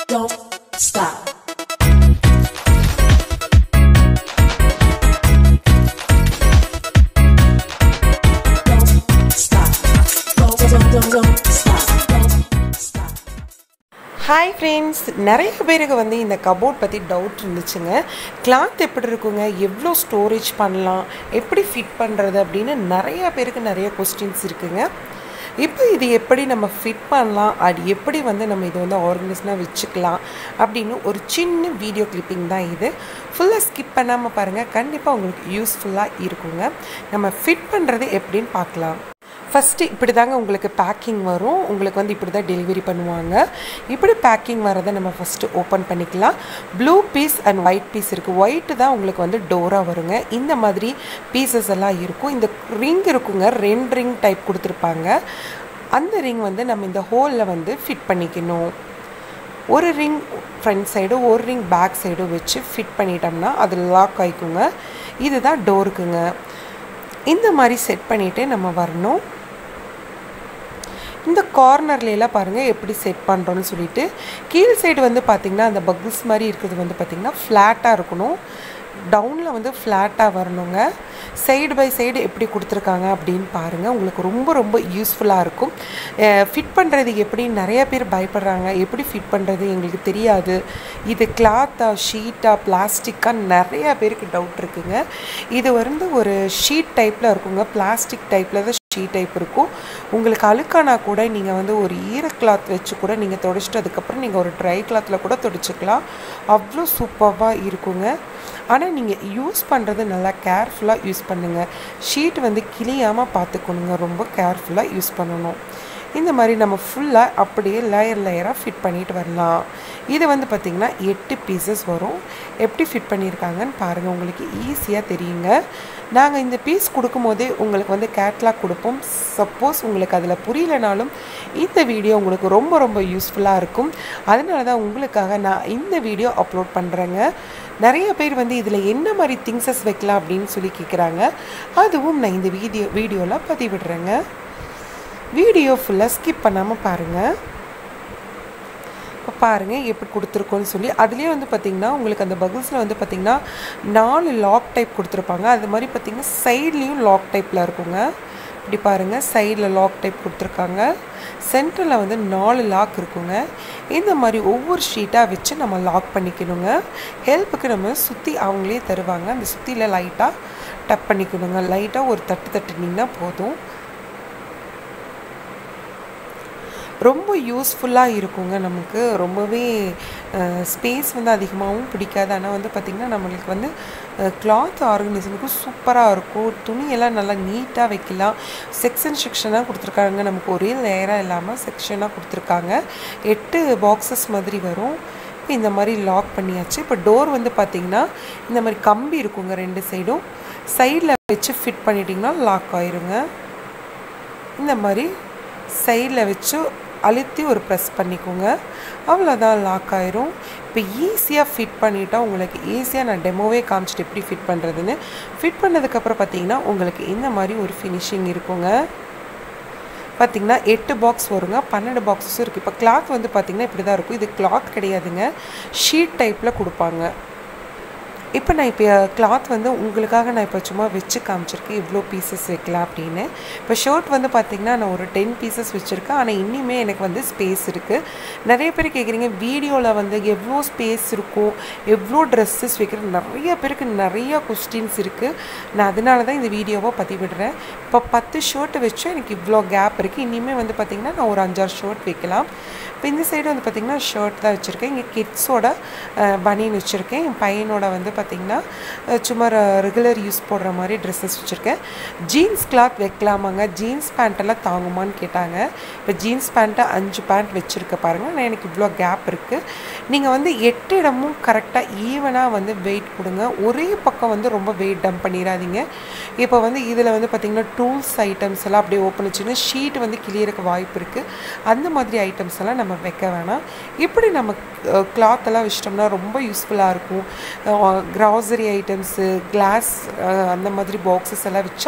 don't stop. Don't stop. Don't, don't, don't, don't stop. Don't stop. Hi friends நிறைய பேருக்கு வந்து இந்த cupboard பற்றி டவுட் இருந்துச்சுங்க கிளாத் எப்படி இருக்குங்க எவ்வளோ ஸ்டோரேஜ் பண்ணலாம் எப்படி ஃபிட் பண்ணுறது அப்படின்னு நிறைய பேருக்கு நிறைய கொஸ்டின்ஸ் இருக்குங்க இப்போ இது எப்படி நம்ம ஃபிட் பண்ணலாம் அது எப்படி வந்து நம்ம இது வந்து ஆர்கனைஸ்னாக வச்சுக்கலாம் அப்படின்னு ஒரு சின்ன வீடியோ கிளிப்பிங் தான் இது ஃபுல்லாக ஸ்கிப் பண்ணாமல் பாருங்கள் கண்டிப்பாக உங்களுக்கு யூஸ்ஃபுல்லாக இருக்குங்க நம்ம ஃபிட் பண்ணுறது எப்படின்னு பார்க்கலாம் ஃபஸ்ட்டு இப்படி தாங்க உங்களுக்கு பேக்கிங் வரும் உங்களுக்கு வந்து இப்படி தான் டெலிவரி பண்ணுவாங்க இப்படி பேக்கிங் வரதை நம்ம ஃபஸ்ட்டு ஓப்பன் பண்ணிக்கலாம் blue piece and white piece இருக்குது ஒயிட்டு தான் உங்களுக்கு வந்து டோராக வருங்க இந்த மாதிரி பீசஸ் எல்லாம் இருக்கும் இந்த ரிங் இருக்குங்க ரெண்டு ரிங் டைப் கொடுத்துருப்பாங்க அந்த ரிங் வந்து நம்ம இந்த ஹோலில் வந்து ஃபிட் பண்ணிக்கணும் ஒரு ரிங் ஃப்ரண்ட் சைடு ஒரு ரிங் பேக் சைடு வச்சு ஃபிட் பண்ணிட்டோம்னா அது லாக் ஆகிக்குங்க இதுதான் டோருக்குங்க இந்த மாதிரி செட் பண்ணிவிட்டு நம்ம வரணும் இந்த கார்னர்லாம் பாருங்கள் எப்படி செட் பண்ணுறோன்னு சொல்லிட்டு கீழ் சைடு வந்து பார்த்திங்கன்னா அந்த பக்கிள்ஸ் மாதிரி இருக்கிறது வந்து பார்த்திங்கன்னா ஃப்ளாட்டாக இருக்கணும் டவுனில் வந்து ஃப்ளாட்டாக வரணுங்க சைடு பை சைடு எப்படி கொடுத்துருக்காங்க அப்படின்னு பாருங்கள் உங்களுக்கு ரொம்ப ரொம்ப யூஸ்ஃபுல்லாக இருக்கும் ஃபிட் பண்ணுறது எப்படி நிறைய பேர் பயப்படுறாங்க எப்படி ஃபிட் பண்ணுறது எங்களுக்கு தெரியாது இது கிளாத்தா ஷீட்டா பிளாஸ்டிக்கா நிறைய பேருக்கு டவுட் இருக்குங்க இது வந்து ஒரு ஷீட் டைப்பில் இருக்குங்க பிளாஸ்டிக் டைப்பில் தான் ஷீட் டைப் இருக்கும் உங்களுக்கு அழுக்கானா கூட நீங்கள் வந்து ஒரு ஈர கிளாத் வச்சு கூட நீங்கள் தொடச்சிட்டு அதுக்கப்புறம் நீங்கள் ஒரு ட்ரை கிளாத்தில் கூட தொடச்சிக்கலாம் அவ்வளோ சூப்பராக இருக்குங்க ஆனால் நீங்கள் யூஸ் பண்ணுறது நல்லா கேர்ஃபுல்லாக யூஸ் பண்ணுங்கள் ஷீட் வந்து கிளியாமல் பார்த்துக்கணுங்க ரொம்ப கேர்ஃபுல்லாக யூஸ் பண்ணணும் இந்த மாதிரி நம்ம ஃபுல்லாக அப்படியே லேயர் லேயராக ஃபிட் பண்ணிட்டு வரலாம் இது வந்து பார்த்திங்கன்னா எட்டு பீசஸ் வரும் எப்படி ஃபிட் பண்ணியிருக்காங்கன்னு பாருங்கள் உங்களுக்கு ஈஸியாக தெரியுங்க நாங்கள் இந்த பீஸ் கொடுக்கும்போதே உங்களுக்கு வந்து கேட்லாக் கொடுப்போம் சப்போஸ் உங்களுக்கு அதில் புரியலனாலும் இந்த வீடியோ உங்களுக்கு ரொம்ப ரொம்ப யூஸ்ஃபுல்லாக இருக்கும் அதனால தான் உங்களுக்காக நான் இந்த வீடியோ அப்லோட் பண்ணுறேங்க நிறைய பேர் வந்து இதில் என்ன மாதிரி திங்ஸஸ் வைக்கலாம் அப்படின்னு சொல்லி கேட்குறாங்க அதுவும் நான் இந்த வீடியோ வீடியோவில் பதிவிடுறேங்க வீடியோ ஃபுல்லாக ஸ்கிப் பண்ணாமல் பாருங்கள் இப்போ பாருங்கள் எப்படி கொடுத்துருக்கோன்னு சொல்லி அதுலேயே வந்து பார்த்திங்கன்னா உங்களுக்கு அந்த பகுல்ஸில் வந்து பார்த்திங்கன்னா நாலு லாக் டைப் கொடுத்துருப்பாங்க அது மாதிரி பார்த்திங்கன்னா சைட்லேயும் லாக் டைப்பில் இருக்குங்க இப்படி பாருங்கள் சைடில் லாக் டைப் கொடுத்துருக்காங்க சென்டரில் வந்து நாலு லாக் இருக்குங்க இந்த மாதிரி ஒவ்வொரு ஷீட்டாக வச்சு நம்ம லாக் பண்ணிக்கணுங்க ஹெல்ப்புக்கு நம்ம சுற்றி அவங்களே தருவாங்க அந்த சுற்றியில் லைட்டாக டப் பண்ணிக்கணுங்க லைட்டாக ஒரு தட்டு தட்டுனிங்கன்னா போதும் ரொம்ப யூஸ்ஃபுல்லாக இருக்குங்க நமக்கு ரொம்பவே ஸ்பேஸ் வந்து அதிகமாகவும் பிடிக்காது ஆனால் வந்து பார்த்திங்கன்னா நம்மளுக்கு வந்து கிளாத் ஆர்கனைசேஷனுக்கும் சூப்பராக இருக்கும் துணியெல்லாம் நல்லா நீட்டாக வைக்கலாம் செக்ஷன் செக்ஷனாக கொடுத்துருக்காங்க நமக்கு ஒரே லேயராக இல்லாமல் செக்ஷனாக கொடுத்துருக்காங்க எட்டு பாக்ஸஸ் மாதிரி வரும் இப்போ இந்த மாதிரி லாக் பண்ணியாச்சு இப்போ டோர் வந்து பார்த்திங்கன்னா இந்த மாதிரி கம்பி இருக்குங்க ரெண்டு சைடும் சைடில் வச்சு ஃபிட் பண்ணிட்டிங்கன்னா லாக் ஆயிருங்க இந்த மாதிரி சைடில் வச்சு அழுத்தி ஒரு ப்ரெஸ் பண்ணிக்கோங்க அவ்வளோதான் லாக் ஆயிரும் இப்போ ஈஸியாக ஃபிட் பண்ணிட்டா உங்களுக்கு ஈஸியாக நான் டெமோவே காமிச்சிட்டு எப்படி ஃபிட் பண்ணுறதுன்னு ஃபிட் பண்ணதுக்கப்புறம் பார்த்தீங்கன்னா உங்களுக்கு இந்த மாதிரி ஒரு ஃபினிஷிங் இருக்குங்க பார்த்திங்கன்னா எட்டு பாக்ஸ் வருங்க பன்னெண்டு பாக்ஸஸும் இருக்குது இப்போ கிளாத் வந்து பார்த்திங்கன்னா இப்படி தான் இருக்கும் இது கிளாத் கிடையாதுங்க ஷீட் டைப்பில் கொடுப்பாங்க இப்போ நான் இப்போ கிளாத் வந்து உங்களுக்காக நான் இப்போ சும்மா வச்சு காமிச்சிருக்கேன் இவ்வளோ பீசஸ் வைக்கலாம் அப்படின்னு இப்போ ஷர்ட் வந்து பார்த்திங்கன்னா நான் ஒரு டென் பீசஸ் வச்சுருக்கேன் ஆனால் இன்னுமே எனக்கு வந்து ஸ்பேஸ் இருக்குது நிறைய பேர் கேட்குறீங்க வீடியோவில் வந்து எவ்வளோ ஸ்பேஸ் இருக்கும் எவ்வளோ ட்ரெஸ்ஸஸ் வைக்கிறது நிறைய பேருக்கு நிறைய கொஸ்டின்ஸ் இருக்குது நான் அதனால தான் இந்த வீடியோவை பதிவிடுறேன் இப்போ பத்து ஷர்ட்டு வச்சு எனக்கு இவ்வளோ கேப் இருக்குது இனிமேல் வந்து பார்த்திங்கன்னா நான் ஒரு அஞ்சாறு ஷர்ட் வைக்கலாம் இப்போ இந்த சைடு வந்து பார்த்திங்கன்னா ஷர்ட் தான் வச்சுருக்கேன் இங்கே கிட்ஸோட பனியன் வச்சுருக்கேன் என் பையனோட வந்து பார்த்திங்கன்னா சும்மா ரெகுலர் யூஸ் போடுற மாதிரி ட்ரெஸ்ஸஸ் வச்சுருக்கேன் ஜீன்ஸ் கிளாத் வைக்கலாமாங்க ஜீன்ஸ் பேண்ட்டெல்லாம் தாங்குமான்னு கேட்டாங்க இப்போ ஜீன்ஸ் பேண்ட்டை அஞ்சு பேண்ட் வச்சுருக்க பாருங்கள் நான் எனக்கு இவ்வளோ கேப் இருக்குது நீங்கள் வந்து எட்டு இடமும் கரெக்டாக ஈவனாக வந்து வெயிட் கொடுங்க ஒரே பக்கம் வந்து ரொம்ப வெயிட் டம்ப் பண்ணிடாதீங்க இப்போ வந்து இதில் வந்து பார்த்திங்கன்னா டூல்ஸ் ஐட்டம்ஸ் எல்லாம் அப்படியே ஓப்பன் வச்சுன்னா ஷீட் வந்து கிளியருக்கு வாய்ப்பு இருக்குது அந்த மாதிரி ஐட்டம்ஸ் எல்லாம் நம்ம வைக்க வேணாம் இப்படி நம்ம கிளாத் எல்லாம் வச்சிட்டோம்னா ரொம்ப யூஸ்ஃபுல்லாக இருக்கும் கிராசரி ஐட்டம்ஸு கிளாஸ் அந்த மாதிரி பாக்ஸஸ் எல்லாம் வச்சா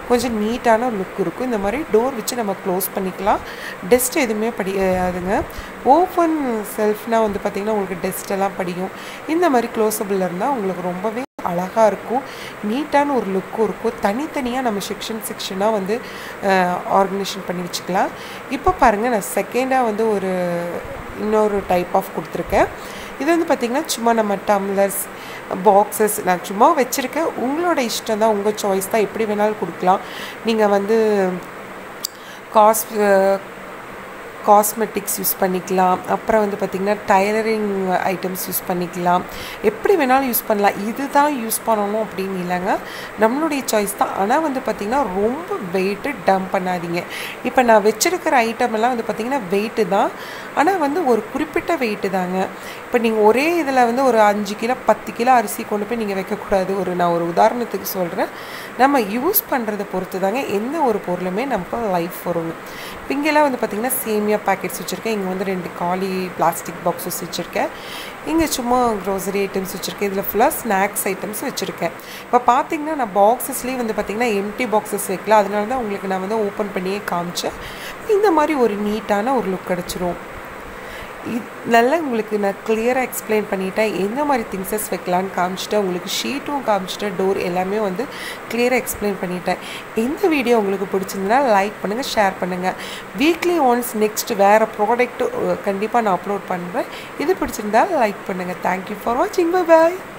கொஞ்சம் நீட்டான லுக் இருக்கும் இந்த மாதிரி டோர் வச்சு நம்ம க்ளோஸ் பண்ணிக்கலாம் டஸ்ட் எதுவுமே படியாதுங்க ஓப்பன் செல்ஃப்னால் வந்து பார்த்திங்கன்னா உங்களுக்கு டஸ்ட் எல்லாம் படியும் இந்த மாதிரி க்ளோஸபிள் இருந்தால் உங்களுக்கு ரொம்பவே அழகாக இருக்கும் நீட்டான ஒரு லுக்கும் இருக்கும் தனித்தனியாக நம்ம செக்ஷன் செக்ஷனாக வந்து ஆர்கனைசேஷன் பண்ணி வச்சுக்கலாம் இப்போ பாருங்கள் நான் செகண்டாக வந்து ஒரு இன்னொரு டைப் ஆஃப் கொடுத்துருக்கேன் இது வந்து பார்த்திங்கன்னா சும்மா நம்ம டம்ளர்ஸ் பாக்ஸஸ் நான் சும்மா வச்சுருக்கேன் உங்களோட இஷ்டம் தான் உங்கள் சாய்ஸ் தான் எப்படி வேணாலும் கொடுக்கலாம் நீங்கள் வந்து காஸ் காஸ்மெட்டிக்ஸ் யூஸ் பண்ணிக்கலாம் அப்புறம் வந்து பார்த்திங்கன்னா டைலரிங் ஐட்டம்ஸ் யூஸ் பண்ணிக்கலாம் எப்படி வேணாலும் யூஸ் பண்ணலாம் இது தான் யூஸ் பண்ணணும் அப்படின்னு இல்லைங்க நம்மளுடைய சாய்ஸ் தான் ஆனால் வந்து பார்த்திங்கன்னா ரொம்ப வெயிட்டு டம்ப் பண்ணாதீங்க இப்போ நான் வச்சுருக்கிற ஐட்டம் எல்லாம் வந்து பார்த்திங்கன்னா வெயிட்டு தான் ஆனால் வந்து ஒரு குறிப்பிட்ட வெயிட்டு தாங்க இப்போ நீங்கள் ஒரே இதில் வந்து ஒரு அஞ்சு கிலோ பத்து கிலோ அரிசி கொண்டு போய் நீங்கள் வைக்கக்கூடாது ஒரு நான் ஒரு உதாரணத்துக்கு சொல்கிறேன் நம்ம யூஸ் பண்ணுறதை பொறுத்து தாங்க எந்த ஒரு பொருளுமே நமக்கு லைஃப் வருங்க இப்போ இங்கெல்லாம் வந்து பார்த்திங்கன்னா சேமியா பேக்கெட்ஸ் வச்சுருக்கேன் இங்கே வந்து ரெண்டு காலி பிளாஸ்டிக் பாக்ஸஸ் வச்சுருக்கேன் இங்கே சும்மா க்ரோசரி ஐட்டம்ஸ் வச்சுருக்கேன் இதில் ஃபுல்லாக ஸ்நாக்ஸ் ஐட்டம்ஸ் வச்சுருக்கேன் இப்போ பார்த்தீங்கன்னா நான் பாக்ஸஸ்லேயே வந்து பார்த்திங்கன்னா எம்டி பாக்ஸஸ் வைக்கல அதனால தான் உங்களுக்கு நான் வந்து ஓப்பன் பண்ணியே காமிச்சேன் இந்த மாதிரி ஒரு நீட்டான ஒரு லுக் கிடச்சிரும் இது நல்லா உங்களுக்கு நான் கிளியராக எக்ஸ்பிளைன் பண்ணிட்டேன் எந்த மாதிரி திங்ஸஸ் வைக்கலான்னு காமிச்சிட்டேன் உங்களுக்கு ஷீட்டும் காமிச்சிட்டேன் டோர் எல்லாமே வந்து கிளியராக எக்ஸ்பிளைன் பண்ணிட்டேன் இந்த வீடியோ உங்களுக்கு பிடிச்சிருந்தனா லைக் பண்ணுங்கள் ஷேர் பண்ணுங்கள் வீக்லி ஒன்ஸ் நெக்ஸ்ட் வேறு ப்ராடக்ட் கண்டிப்பாக நான் அப்லோட் பண்ணுறேன் இது பிடிச்சிருந்தா லைக் பண்ணுங்கள் தேங்க்யூ ஃபார் வாட்சிங் பை பாய்